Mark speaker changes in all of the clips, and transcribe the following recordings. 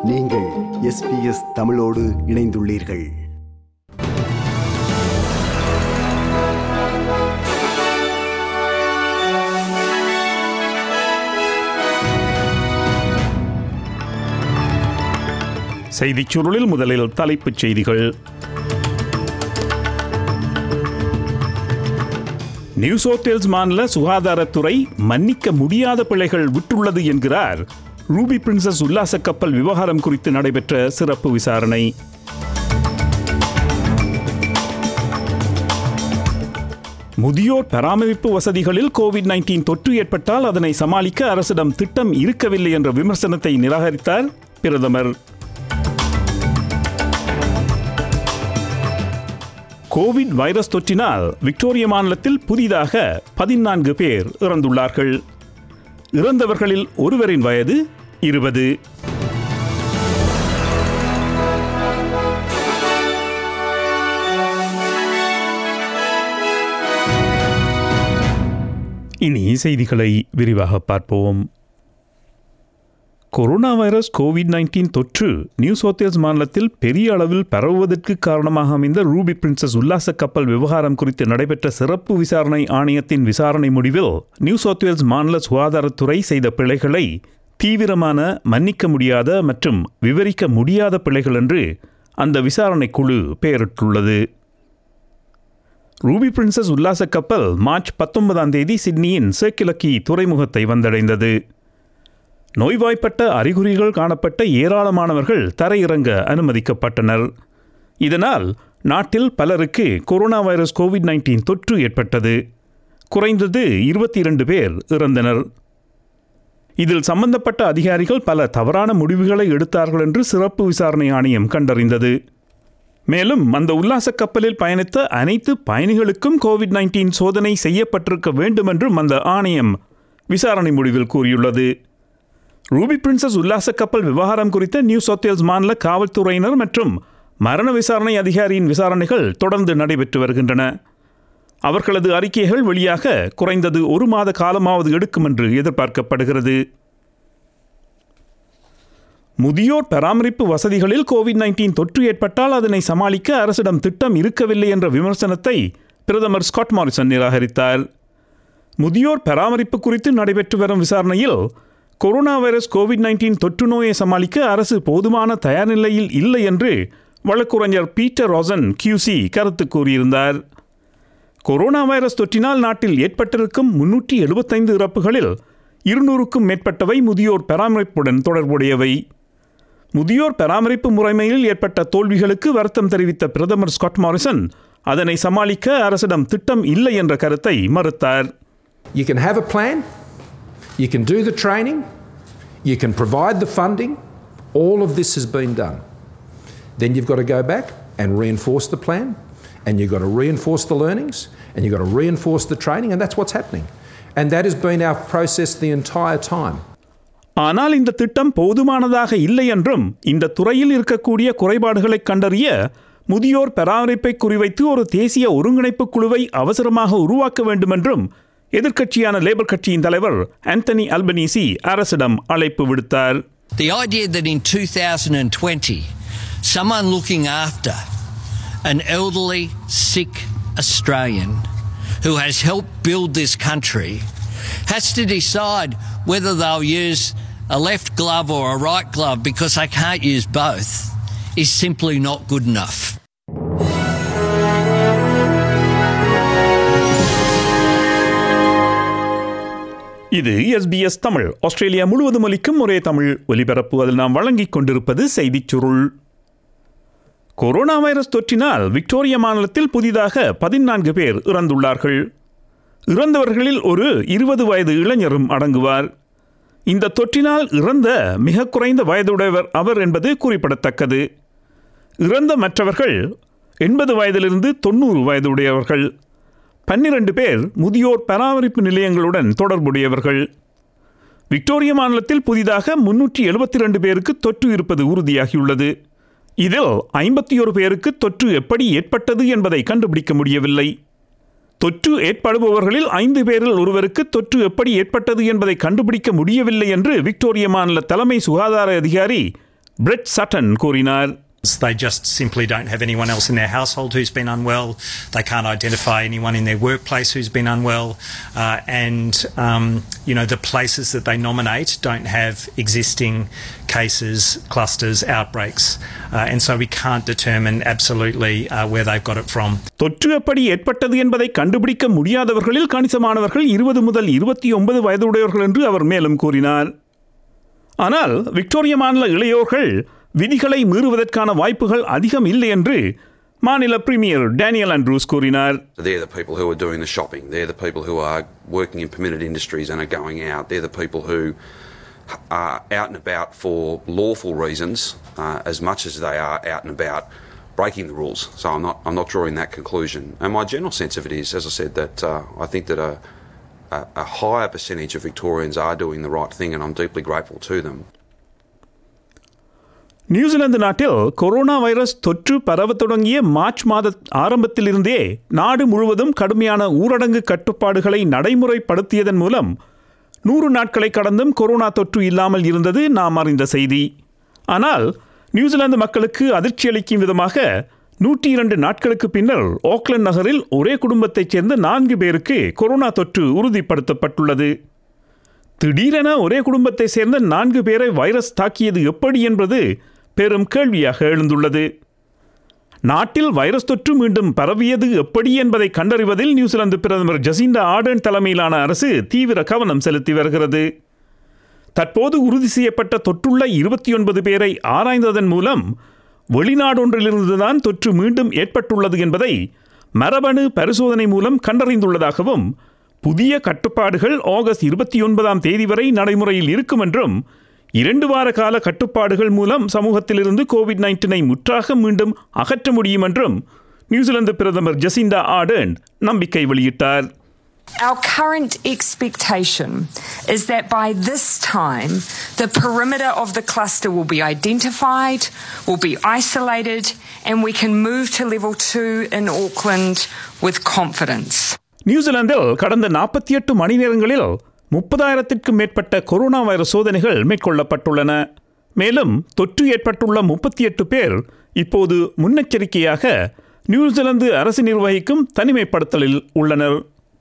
Speaker 1: நீங்கள் எஸ்பிஎஸ் தமிழோடு இணைந்துள்ளீர்கள்
Speaker 2: செய்திச் சுருளில் முதலில் தலைப்புச் செய்திகள் நியூ சவுத் மாநில சுகாதாரத்துறை மன்னிக்க முடியாத பிழைகள் விட்டுள்ளது என்கிறார் ரூபி பிரின்சஸ் உல்லாச கப்பல் விவகாரம் குறித்து நடைபெற்ற சிறப்பு விசாரணை முதியோர் பராமரிப்பு வசதிகளில் கோவிட் 19 தொற்று ஏற்பட்டால் அதனை சமாளிக்க அரசிடம் திட்டம் இருக்கவில்லை என்ற விமர்சனத்தை நிராகரித்தார் பிரதமர் கோவிட் வைரஸ் தொற்றினால் விக்டோரியா மாநிலத்தில் புதிதாக பதினான்கு பேர் இறந்துள்ளார்கள் இறந்தவர்களில் ஒருவரின் வயது இருபது இனி செய்திகளை விரிவாக பார்ப்போம் கொரோனா வைரஸ் கோவிட் 19 தொற்று நியூ சவுத் மாநிலத்தில் பெரிய அளவில் பரவுவதற்கு காரணமாக அமைந்த ரூபி பிரின்சஸ் உல்லாச கப்பல் விவகாரம் குறித்து நடைபெற்ற சிறப்பு விசாரணை ஆணையத்தின் விசாரணை முடிவில் நியூ சவுத் மாநில சுகாதாரத்துறை செய்த பிழைகளை தீவிரமான மன்னிக்க முடியாத மற்றும் விவரிக்க முடியாத பிழைகள் என்று அந்த விசாரணை குழு பெயரிட்டுள்ளது ரூபி பிரின்சஸ் உல்லாச கப்பல் மார்ச் பத்தொன்பதாம் தேதி சிட்னியின் சேக்கிலக்கி துறைமுகத்தை வந்தடைந்தது நோய்வாய்ப்பட்ட அறிகுறிகள் காணப்பட்ட ஏராளமானவர்கள் தரையிறங்க அனுமதிக்கப்பட்டனர் இதனால் நாட்டில் பலருக்கு கொரோனா வைரஸ் கோவிட் 19 தொற்று ஏற்பட்டது குறைந்தது இருபத்தி இரண்டு பேர் இறந்தனர் இதில் சம்பந்தப்பட்ட அதிகாரிகள் பல தவறான முடிவுகளை எடுத்தார்கள் என்று சிறப்பு விசாரணை ஆணையம் கண்டறிந்தது மேலும் அந்த உல்லாச கப்பலில் பயணித்த அனைத்து பயணிகளுக்கும் கோவிட் 19 சோதனை செய்யப்பட்டிருக்க வேண்டும் என்றும் அந்த ஆணையம் விசாரணை முடிவில் கூறியுள்ளது ரூபி பிரின்சஸ் உல்லாச கப்பல் விவகாரம் குறித்த நியூ சவுத் மாநில காவல்துறையினர் மற்றும் மரண விசாரணை அதிகாரியின் விசாரணைகள் தொடர்ந்து நடைபெற்று வருகின்றன அவர்களது அறிக்கைகள் வெளியாக குறைந்தது ஒரு மாத காலமாவது எடுக்கும் என்று எதிர்பார்க்கப்படுகிறது முதியோர் பராமரிப்பு வசதிகளில் கோவிட் 19 தொற்று ஏற்பட்டால் அதனை சமாளிக்க அரசிடம் திட்டம் இருக்கவில்லை என்ற விமர்சனத்தை பிரதமர் ஸ்காட் மாரிசன் நிராகரித்தார் முதியோர் பராமரிப்பு குறித்து நடைபெற்று வரும் விசாரணையில் கொரோனா வைரஸ் கோவிட் 19 தொற்று நோயை சமாளிக்க அரசு போதுமான தயார் நிலையில் இல்லை என்று வழக்குரைஞர் பீட்டர் ராசன் கியூசி கருத்து கூறியிருந்தார் கொரோனா வைரஸ் தொற்றினால் நாட்டில் ஏற்பட்டிருக்கும் முன்னூற்றி எழுபத்தைந்து இறப்புகளில் இருநூறுக்கும் மேற்பட்டவை முதியோர் பராமரிப்புடன் தொடர்புடையவை முதியோர் பராமரிப்பு முறைமையில் ஏற்பட்ட தோல்விகளுக்கு வருத்தம் தெரிவித்த பிரதமர் ஸ்காட் மாரிசன் அதனை சமாளிக்க அரசிடம் திட்டம் இல்லை என்ற கருத்தை மறுத்தார்
Speaker 3: You can have a plan, you can do the training, you can provide the funding. All of this has been done. Then you've got to go back and reinforce the plan, and you've got to reinforce the learnings, and you've got to reinforce the training, and that's what's happening. And that has been our process the entire time.
Speaker 2: ஆனால் இந்த திட்டம் போதுமானதாக இல்லை என்றும் இந்த துறையில் இருக்கக்கூடிய குறைபாடுகளை கண்டறிய முதியோர் பராமரிப்பை குறிவைத்து ஒரு தேசிய ஒருங்கிணைப்பு குழுவை அவசரமாக உருவாக்க வேண்டும் என்றும் எதிர்க்கட்சியான லேபர் கட்சியின் தலைவர் ஆந்தனி அல்பனீசி அரசிடம் அழைப்பு விடுத்தார்
Speaker 4: The idea that in 2020, someone looking after an elderly, sick Australian who has helped build this country has to decide whether they'll use a left glove or a right glove because they can't use both is simply not good enough.
Speaker 2: இது S B S Tamil Australia முழுவதும் ஒலிக்கும் ஒரே தமிழ் ஒலிபரப்பு அதில் நாம் வழங்கிக் கொண்டிருப்பது செய்திச் சுருள் கொரோனா வைரஸ் தொற்றினால் விக்டோரியா மாநிலத்தில் புதிதாக பதினான்கு பேர் இறந்துள்ளார்கள் இறந்தவர்களில் ஒரு இருபது வயது இளைஞரும் அடங்குவார் இந்த தொற்றினால் இறந்த மிக குறைந்த வயதுடையவர் அவர் என்பது குறிப்பிடத்தக்கது இறந்த மற்றவர்கள் எண்பது வயதிலிருந்து தொண்ணூறு வயதுடையவர்கள் பன்னிரண்டு பேர் முதியோர் பராமரிப்பு நிலையங்களுடன் தொடர்புடையவர்கள் விக்டோரியா மாநிலத்தில் புதிதாக முன்னூற்றி எழுபத்தி ரெண்டு பேருக்கு தொற்று இருப்பது உறுதியாகியுள்ளது இதில் ஐம்பத்தி ஒரு பேருக்கு தொற்று எப்படி ஏற்பட்டது என்பதை கண்டுபிடிக்க முடியவில்லை தொற்று ஏற்படுபவர்களில் ஐந்து பேரில் ஒருவருக்கு தொற்று எப்படி ஏற்பட்டது என்பதை கண்டுபிடிக்க முடியவில்லை என்று விக்டோரியா மாநில தலைமை சுகாதார அதிகாரி பிரெட் சட்டன் கூறினார்
Speaker 5: They just simply don't have anyone else in their household who's been unwell. They can't identify anyone in their workplace who's been unwell. Uh, and, um, you know, the places that they nominate don't have existing cases, clusters, outbreaks. Uh, and so we can't determine absolutely uh, where they've got it from.
Speaker 2: தொற்று எப்படி ஏற்பட்டது என்பதை கண்டுபிடிக்க முடியாதவர்களில் கணிசமானவர்கள் இருபது முதல் இருபத்தி ஒன்பது வயதுடையவர்கள் என்று அவர் மேலும் கூறினார் ஆனால் விக்டோரியா மாநில இளையோர்கள் விதிகளை மீறுவதற்கான வாய்ப்புகள் அதிகம் இல்லை என்று மாநில பிரீமியர் டேனியல் ஆண்ட்ரூஸ் கூறினார்
Speaker 6: They're the people who are doing the shopping. They're the people who are working in permitted industries and are going out. They're the people who are out and about for lawful reasons uh, as much as they are out and about breaking the rules. So I'm not, I'm not drawing that conclusion. And my general sense of it is, as I said, that uh, I think that a, a, a higher percentage of Victorians are doing the right thing and I'm deeply grateful to them.
Speaker 2: New Zealand நாட்டில் corona virus தொற்று பரவத் தொடங்கிய March மாத ஆரம்பத்திலிருந்தே நாடு முழுவதும் கடுமையான ஊரடங்கு கட்டுப்பாடுகளை நடைமுறைப்படுத்தியதன் மூலம் நூறு நாட்களை கடந்தும் கொரோனா தொற்று இல்லாமல் இருந்தது நாம் அறிந்த செய்தி ஆனால் நியூசிலாந்து மக்களுக்கு அதிர்ச்சி அளிக்கும் விதமாக நூற்றி இரண்டு நாட்களுக்கு பின்னர் ஓக்லண்ட் நகரில் ஒரே குடும்பத்தைச் சேர்ந்த நான்கு பேருக்கு கொரோனா தொற்று உறுதிப்படுத்தப்பட்டுள்ளது திடீரென ஒரே குடும்பத்தைச் சேர்ந்த நான்கு பேரை வைரஸ் தாக்கியது எப்படி என்பது பெரும் கேள்வியாக எழுந்துள்ளது நாட்டில் வைரஸ் தொற்று மீண்டும் பரவியது எப்படி என்பதை கண்டறிவதில் நியூசிலாந்து பிரதமர் ஜசிண்டா ஆர்டன் தலைமையிலான அரசு தீவிர கவனம் செலுத்தி வருகிறது தற்போது உறுதி செய்யப்பட்ட தொற்றுள்ள இருபத்தி ஒன்பது பேரை ஆராய்ந்ததன் மூலம் வெளிநாடொன்றிலிருந்துதான் தொற்று மீண்டும் ஏற்பட்டுள்ளது என்பதை மரபணு பரிசோதனை மூலம் கண்டறிந்துள்ளதாகவும் புதிய கட்டுப்பாடுகள் ஆகஸ்ட் இருபத்தி ஒன்பதாம் தேதி வரை நடைமுறையில் இருக்கும் என்றும் இரண்டு வார கால கட்டுப்பாடுகள் மூலம் சமூகத்திலிருந்து கோவிட் நைன்டீனை முற்றாக மீண்டும் அகற்ற முடியும் என்றும் நியூசிலாந்து பிரதமர் ஜசிண்டா ஆர்டன் நம்பிக்கை வெளியிட்டார்
Speaker 7: Our current expectation is that by this time, the perimeter of the cluster will be identified, will be isolated, and we can move to level two in Auckland with confidence.
Speaker 2: நியூசிலாந்தில் கடந்த நாற்பத்தி எட்டு மணி நேரங்களில் முப்பதாயிரத்திற்கும் மேற்பட்ட corona virus சோதனைகள் மேற்கொள்ளப்பட்டுள்ளன மேலும் தொற்று ஏற்பட்டுள்ள முப்பத்தி எட்டு பேர் இப்போது முன்னெச்சரிக்கையாக நியூசிலாந்து அரசு நிர்வகிக்கும் தனிமைப்படுத்தலில் உள்ளனர்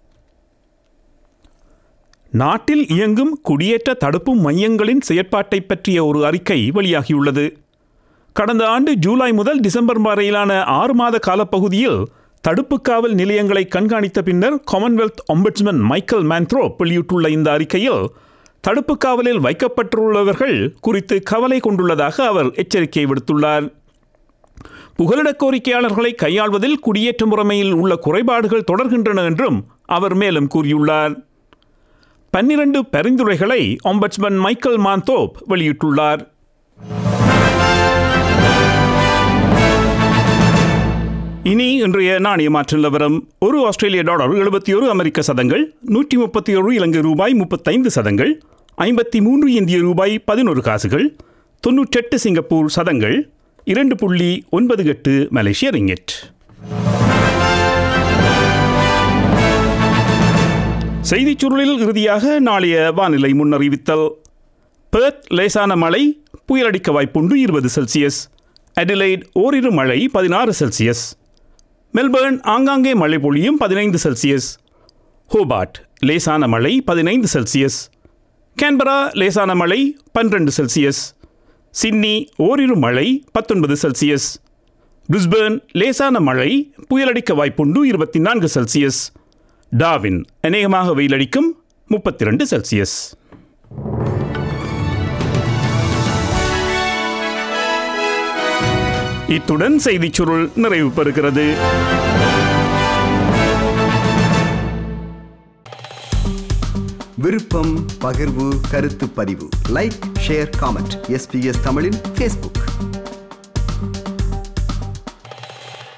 Speaker 2: நாட்டில் இயங்கும் குடியேற்ற தடுப்பு மையங்களின் செயற்பாட்டை பற்றிய ஒரு அறிக்கை வெளியாகியுள்ளது கடந்த ஆண்டு ஜூலை முதல் டிசம்பர் வரையிலான ஆறு மாத காலப்பகுதியில் தடுப்பு காவல் நிலையங்களை கண்காணித்த பின்னர் காமன்வெல்த் ஒம்பட்ஸ்மன் மைக்கேல் மேன்த்ரோப் வெளியிட்டுள்ள இந்த அறிக்கையில் தடுப்பு காவலில் வைக்கப்பட்டுள்ளவர்கள் குறித்து கவலை கொண்டுள்ளதாக அவர் எச்சரிக்கை விடுத்துள்ளார் புகலிட கோரிக்கையாளர்களை கையாள்வதில் குடியேற்ற முறைமையில் உள்ள குறைபாடுகள் தொடர்கின்றன என்றும் அவர் மேலும் கூறியுள்ளார் பன்னிரண்டு பரிந்துரைகளை ஒம்பட்ஸ்மன் மைக்கேல் மாந்தோப் வெளியிட்டுள்ளார் இனி இன்றைய நாணய மாற்று நிலவரம் ஒரு ஆஸ்திரேலிய டாலர் எழுபத்தி ஒரு அமெரிக்க சதங்கள் நூற்றி முப்பத்தி ஒரு இலங்கை ரூபாய் முப்பத்தைந்து சதங்கள் ஐம்பத்தி மூன்று இந்திய ரூபாய் பதினொரு காசுகள் தொன்னூற்றெட்டு சிங்கப்பூர் சதங்கள் இரண்டு புள்ளி ஒன்பது எட்டு மலேசிய ரிங்கெட் செய்திச் சுருளில் இறுதியாக நாளைய வானிலை முன்னறிவித்தல் பெர்த் லேசான மழை புயலடிக்க வாய்ப்புண்டு இருபது செல்சியஸ் அடிலைட் ஓரிரு மழை பதினாறு செல்சியஸ் மெல்பர்ன் ஆங்காங்கே மழை பொழியும் பதினைந்து செல்சியஸ் ஹோபார்ட் லேசான மழை பதினைந்து செல்சியஸ் கேன்பரா லேசான மழை பன்னிரண்டு செல்சியஸ் சிட்னி ஓரிரு மழை பத்தொன்பது செல்சியஸ் பிரிஸ்பேர்ன் லேசான மழை புயலடிக்க வாய்ப்புண்டு இருபத்தி நான்கு செல்சியஸ் டாவின் அநேகமாக வெயிலடிக்கும் முப்பத்தி ரெண்டு செல்சியஸ் இத்துடன் செய்திச் சுருள் நிறைவு பெறுகிறது
Speaker 1: விருப்பம் பகிர்வு கருத்து பதிவு லைக் ஷேர் காமெண்ட் எஸ்பிஎஸ் தமிழின் ஃபேஸ்புக்